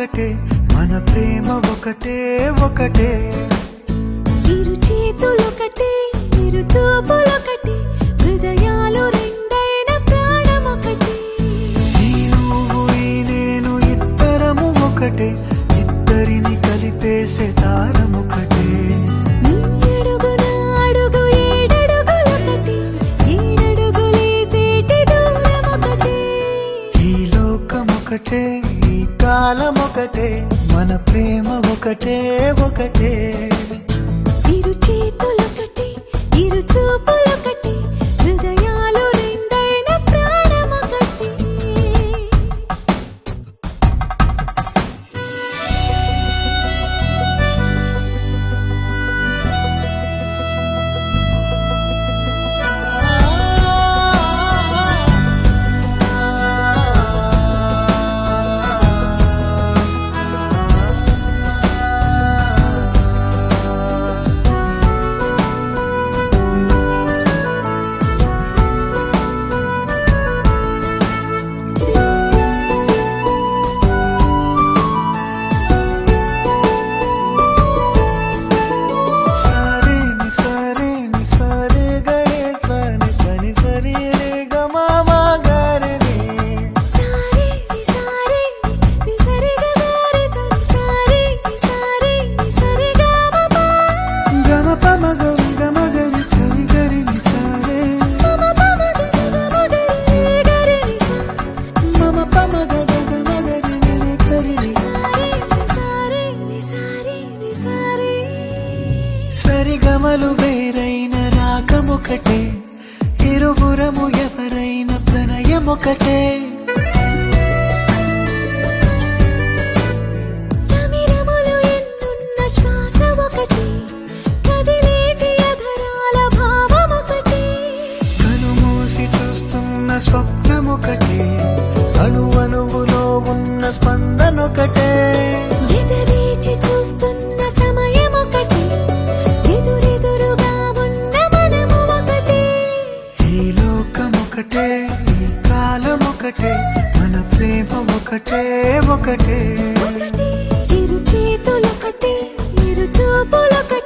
ఒకటే మన ప్రేమ ఒకటే ఒకటే ఇరు చేతులొకటే ఇరు చూపులొకటే హృదయాలు రెండైన ప్రాణమొకటే ఈ నువ్వు ఈ నేను ఇద్దరము ఒకటే ఇద్దరిని కలిపేసే దారం ఒకటే నీ అడుగున అడుగు ఏడడుగులొకటే ఏడడుగులేసేటి దూరమొకటే ఈ లోకం ఒకటే ఈ కాలం ఒకటే మన ప్రేమ ఒకటే ఒకటే ఇరు చేతులొకటే ఇరు చూపులొకటే హృదయాలు రెండైన ప్రాణమొకటే సరే ని సరే ని సరే గరే సని సని సరి రే గ మా మా గరే రే సారే ని సారే ని సరి గ గారే సరి సారే ని సారే ని సరి గ మ ప గమ పమ గరి గమ గరి సరి గరి ని సరే మ ప మ గ గ మ గ రి గరి ని సా మమ పమ గ గ గమ గరి ని ని గరి ని సారే ని సారే ని సారే సరి గమలు వేరైన రాగమొకటే ఇరువురము ఎవరైన ప్రణయమొకటే సమిరములు ఎన్నున్న శ్వాస ఒకటి కదిలేటి అధరాల భావం ఒకటి కనుమూసి చూస్తున్న స్వప్నమొకటే అణువణువులో ఉన్న స్పందనొకటే ఎదరేచి చూస్తున్న సమయం ఒకటి ఎదురెదురుగా ఉన్న మనము ఒకటి ఈ లోకం ఒకటే ఈ కాలం ఒకటే మన ప్రేమ ఒకటే ఒకటే ఒకటి ఇరు చేతులొకటి ఇరు చూపులొకటి